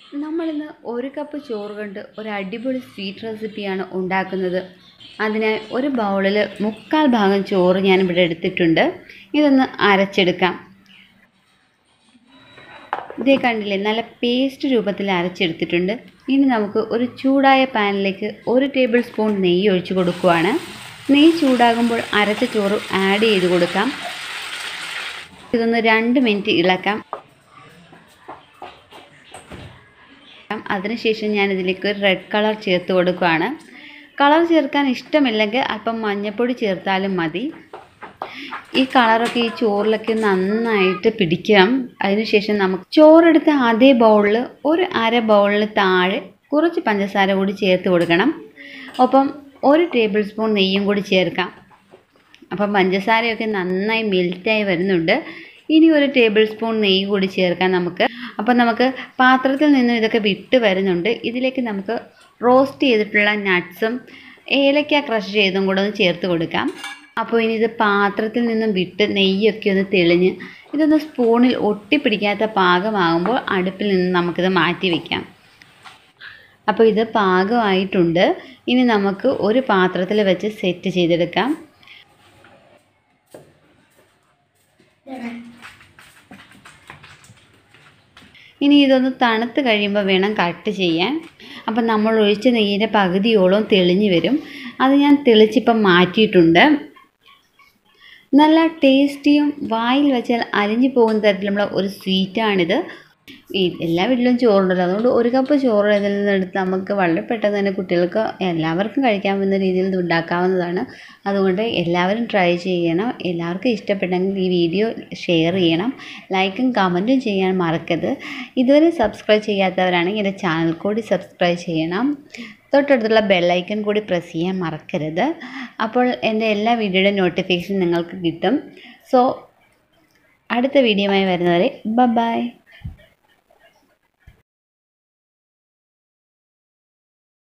നമ്മളിന്ന് ഒരു കപ്പ് ചോറ് കൊണ്ട് ഒരു അടിപൊളി സ്വീറ്റ് റെസിപ്പിയാണ് ഉണ്ടാക്കുന്നത് അതിനായി ഒരു ബൗളിൽ മുക്കാൽ ഭാഗം ചോറ് ഞാനിവിടെ എടുത്തിട്ടുണ്ട് ഇതൊന്ന് അരച്ചെടുക്കാം ഇതേ കണ്ടില്ലേ നല്ല പേസ്റ്റ് രൂപത്തിൽ അരച്ചെടുത്തിട്ടുണ്ട് ഇനി നമുക്ക് ഒരു ചൂടായ പാനിലേക്ക് ഒരു ടേബിൾ സ്പൂൺ നെയ്യ് ഒഴിച്ച് കൊടുക്കുവാണ് നെയ്യ് ചൂടാകുമ്പോൾ അരച്ച ചോറ് ആഡ് ചെയ്ത് കൊടുക്കാം ഇതൊന്ന് രണ്ട് മിനിറ്റ് ഇളക്കാം അതിനുശേഷം ഞാൻ ഇതിലേക്ക് ഒരു റെഡ് കളർ ചേർത്ത് കൊടുക്കുകയാണ് കളർ ചേർക്കാൻ ഇഷ്ടമില്ലെങ്കിൽ അല്പം മഞ്ഞൾപ്പൊടി ചേർത്താലും മതി ഈ കളറൊക്കെ ഈ ചോറിലൊക്കെ നന്നായിട്ട് പിടിക്കണം അതിനുശേഷം നമുക്ക് ചോറെടുത്ത അതേ ബൗളിൽ ഒരു അര ബൗളിൽ താഴെ കുറച്ച് പഞ്ചസാര കൂടി ചേർത്ത് കൊടുക്കണം ഒപ്പം ഒരു ടേബിൾ സ്പൂൺ നെയ്യും കൂടി ചേർക്കാം അപ്പം പഞ്ചസാരയൊക്കെ നന്നായി മെൽറ്റായി വരുന്നുണ്ട് ഇനി ഒരു ടേബിൾ സ്പൂൺ നെയ്യ് കൂടി ചേർക്കാം നമുക്ക് അപ്പം നമുക്ക് പാത്രത്തിൽ നിന്ന് ഇതൊക്കെ വിട്ട് വരുന്നുണ്ട് ഇതിലേക്ക് നമുക്ക് റോസ്റ്റ് ചെയ്തിട്ടുള്ള നട്ട്സും ഏലക്ക ക്രഷ് ചെയ്തും കൂടെ ഒന്ന് ചേർത്ത് കൊടുക്കാം അപ്പോൾ ഇനി ഇത് പാത്രത്തിൽ നിന്നും വിട്ട് നെയ്യൊക്കെ ഒന്ന് തെളിഞ്ഞ് ഇതൊന്ന് സ്പൂണിൽ ഒട്ടിപ്പിടിക്കാത്ത പാകമാകുമ്പോൾ അടുപ്പിൽ നിന്ന് നമുക്കിത് മാറ്റി വയ്ക്കാം അപ്പോൾ ഇത് പാകമായിട്ടുണ്ട് ഇനി നമുക്ക് ഒരു പാത്രത്തിൽ വെച്ച് സെറ്റ് ചെയ്തെടുക്കാം ഇനി ഇതൊന്ന് തണുത്ത് കഴിയുമ്പോൾ വേണം കട്ട് ചെയ്യാൻ അപ്പം നമ്മൾ ഒഴിച്ച നെയ്യിൻ്റെ പകുതിയോളം തെളിഞ്ഞ് വരും അത് ഞാൻ തെളിച്ചിപ്പം മാറ്റിയിട്ടുണ്ട് നല്ല ടേസ്റ്റിയും വായിൽ വെച്ചാൽ അലിഞ്ഞു പോകുന്ന തരത്തിലുള്ള ഒരു സ്വീറ്റാണിത് ഈ എല്ലാ വീട്ടിലും ചോറുണ്ടല്ലോ അതുകൊണ്ട് ഒരു കപ്പ് ചോറ് ഇതിൽ നിന്നെടുത്ത് നമുക്ക് വളരെ പെട്ടെന്ന് തന്നെ കുട്ടികൾക്ക് എല്ലാവർക്കും കഴിക്കാവുന്ന രീതിയിൽ ഇത് ഉണ്ടാക്കാവുന്നതാണ് അതുകൊണ്ട് എല്ലാവരും ട്രൈ ചെയ്യണം എല്ലാവർക്കും ഇഷ്ടപ്പെട്ടെങ്കിൽ ഈ വീഡിയോ ഷെയർ ചെയ്യണം ലൈക്കും കമൻറ്റും ചെയ്യാൻ മറക്കരുത് ഇതുവരെ സബ്സ്ക്രൈബ് ചെയ്യാത്തവരാണെങ്കിൽ എൻ്റെ ചാനൽ കൂടി സബ്സ്ക്രൈബ് ചെയ്യണം തൊട്ടടുത്തുള്ള ബെല്ലൈക്കൺ കൂടി പ്രസ് ചെയ്യാൻ മറക്കരുത് അപ്പോൾ എൻ്റെ എല്ലാ വീഡിയോയുടെ നോട്ടിഫിക്കേഷൻ നിങ്ങൾക്ക് കിട്ടും സോ അടുത്ത വീഡിയോയുമായി വരുന്നവരെ ബ ബൈ